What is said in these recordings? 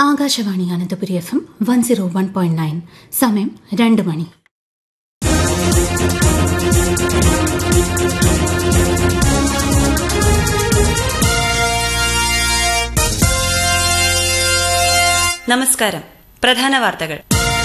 Akashvani Ananthapuri F M one zero one point nine സമയം രണ്ട് മണി നമസ്കാരം പ്രധാന വാർത്തകൾ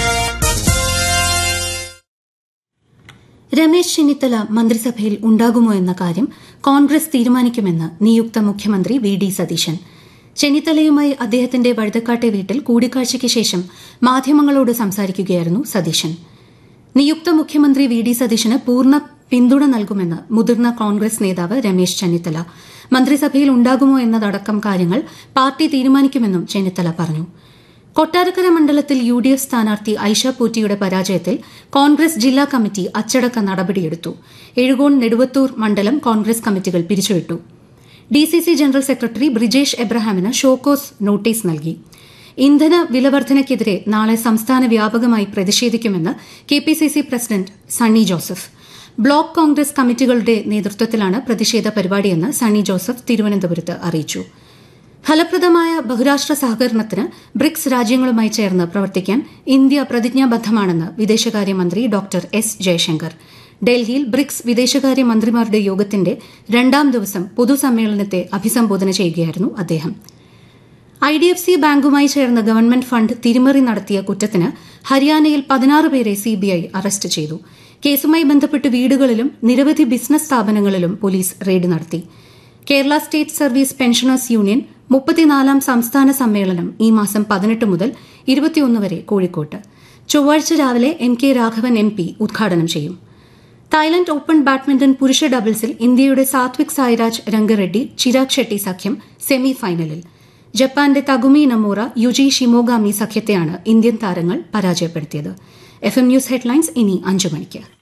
രമേശ് ചെന്നിത്തല മന്ത്രിസഭയിൽ ഉണ്ടാകുമോ എന്ന കാര്യം കോൺഗ്രസ് തീരുമാനിക്കുമെന്ന് നിയുക്ത മുഖ്യമന്ത്രി വി ഡി സതീശൻ ചെന്നിത്തലയുമായി അദ്ദേഹത്തിന്റെ വഴുതക്കാട്ടെ വീട്ടിൽ കൂടിക്കാഴ്ചയ്ക്ക് ശേഷം മാധ്യമങ്ങളോട് സംസാരിക്കുകയായിരുന്നു സതീശൻ നിയുക്ത മുഖ്യമന്ത്രി വി ഡി സതീശന് പൂർണ്ണ പിന്തുണ നൽകുമെന്ന് മുതിർന്ന കോൺഗ്രസ് നേതാവ് രമേശ് ചെന്നിത്തല മന്ത്രിസഭയിൽ ഉണ്ടാകുമോ എന്നതടക്കം കാര്യങ്ങൾ പാർട്ടി തീരുമാനിക്കുമെന്നും ചെന്നിത്തല പറഞ്ഞു കൊട്ടാരക്കര മണ്ഡലത്തിൽ യു ഡി എഫ് സ്ഥാനാർത്ഥി ഐഷ പൂറ്റിയുടെ പരാജയത്തിൽ കോൺഗ്രസ് ജില്ലാ കമ്മിറ്റി അച്ചടക്ക നടപടിയെടുത്തു എഴുകോൺ നെടുവത്തൂർ മണ്ഡലം കോൺഗ്രസ് കമ്മിറ്റികൾ പിരിച്ചുവിട്ടു ഡിസിസി ജനറൽ സെക്രട്ടറി ബ്രിജേഷ് എബ്രഹാമിന് ഷോക്കോസ് നോട്ടീസ് നൽകി ഇന്ധന വിലവർദ്ധനയ്ക്കെതിരെ നാളെ സംസ്ഥാന വ്യാപകമായി പ്രതിഷേധിക്കുമെന്ന് KPCC president Sunny Joseph block Congress കമ്മിറ്റികളുടെ നേതൃത്വത്തിലാണ് പ്രതിഷേധ പരിപാടിയെന്ന് സണ്ണി ജോസഫ് തിരുവനന്തപുരത്ത് അറിയിച്ചു ഫലപ്രദമായ ബഹുരാഷ്ട്ര സഹകരണത്തിന് ബ്രിക്സ് രാജ്യങ്ങളുമായി ചേർന്ന് പ്രവർത്തിക്കാൻ ഇന്ത്യ പ്രതിജ്ഞാബദ്ധമാണെന്ന് വിദേശകാര്യമന്ത്രി ഡോക്ടർ എസ് ജയശങ്കർ ഡൽഹിയിൽ ബ്രിക്സ് വിദേശകാര്യ മന്ത്രിമാരുടെ യോഗത്തിന്റെ രണ്ടാം ദിവസം പൊതുസമ്മേളനത്തെ അഭിസംബോധന ചെയ്യുകയായിരുന്നു അദ്ദേഹം ഐ ഡി എഫ് സി ബാങ്കുമായി ചേർന്ന് ഗവൺമെന്റ് ഫണ്ട് തിരിമറി നടത്തിയ കുറ്റത്തിന് ഹരിയാനയിൽ പതിനാറ് പേരെ സിബിഐ അറസ്റ്റ് ചെയ്തു കേസുമായി ബന്ധപ്പെട്ട് വീടുകളിലും നിരവധി ബിസിനസ് സ്ഥാപനങ്ങളിലും പോലീസ് റെയ്ഡ് നടത്തി Kerala state service pensioners union മുപ്പത്തിനാലാം സംസ്ഥാന സമ്മേളനം ഈ മാസം പതിനെട്ട് മുതൽ ഇരുപത്തിയൊന്ന് വരെ കോഴിക്കോട്ട് ചൊവ്വാഴ്ച രാവിലെ M K Raghavan M P ഉദ്ഘാടനം ചെയ്യും തായ്ലൻഡ് ഓപ്പൺ ബാഡ്മിന്റൺ പുരുഷ ഡബിൾസിൽ ഇന്ത്യയുടെ സാത്വിക് സായിരാജ് രംഗറെഡ്ഡി ചിരാഗ് ഷെട്ടി സഖ്യം സെമി ഫൈനലിൽ ജപ്പാന്റെ തകുമി നമൂറ യുജി ഷിമോഗാമി സഖ്യത്തെയാണ് ഇന്ത്യൻ താരങ്ങൾ പരാജയപ്പെടുത്തിയത് എഫ് എം ന്യൂസ് ഹെഡ്ലൈൻസ് ഇനി അഞ്ചു മണിക്ക്